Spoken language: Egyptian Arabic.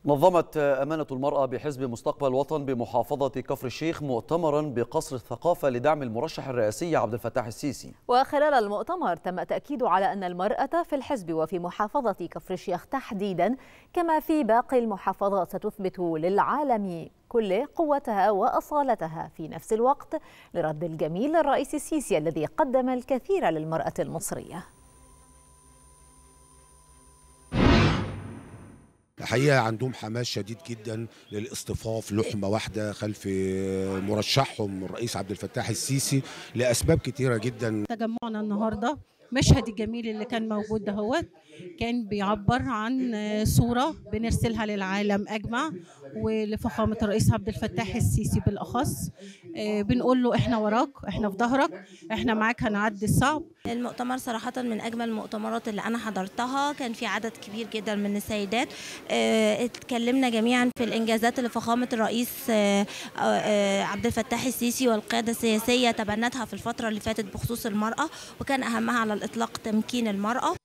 نظمت أمانة المرأة بحزب مستقبل الوطن بمحافظة كفر الشيخ مؤتمرا بقصر الثقافة لدعم المرشح الرئاسي عبد الفتاح السيسي وخلال المؤتمر تم تأكيد على أن المرأة في الحزب وفي محافظة كفر الشيخ تحديدا كما في باقي المحافظات ستثبت للعالم كل قوتها وأصالتها في نفس الوقت لرد الجميل للرئيس السيسي الذي قدم الكثير للمرأة المصرية الحقيقه عندهم حماس شديد جدا للاصطفاف لحمه واحده خلف مرشحهم الرئيس عبد الفتاح السيسي لاسباب كتيره جدا تجمعنا النهارده مشهد الجميل اللي كان موجود دهوت كان بيعبر عن صورة بنرسلها للعالم أجمع ولفخامة الرئيس عبد الفتاح السيسي بالأخص بنقول له إحنا وراك إحنا في ظهرك إحنا معاك هنعدي الصعب المؤتمر صراحة من أجمل المؤتمرات اللي أنا حضرتها كان في عدد كبير جدا من السيدات اتكلمنا جميعا في الإنجازات اللي فخامة الرئيس عبد الفتاح السيسي والقيادة السياسية تبنتها في الفترة اللي فاتت بخصوص المرأة وكان أهمها على الإطلاق تمكين المرأة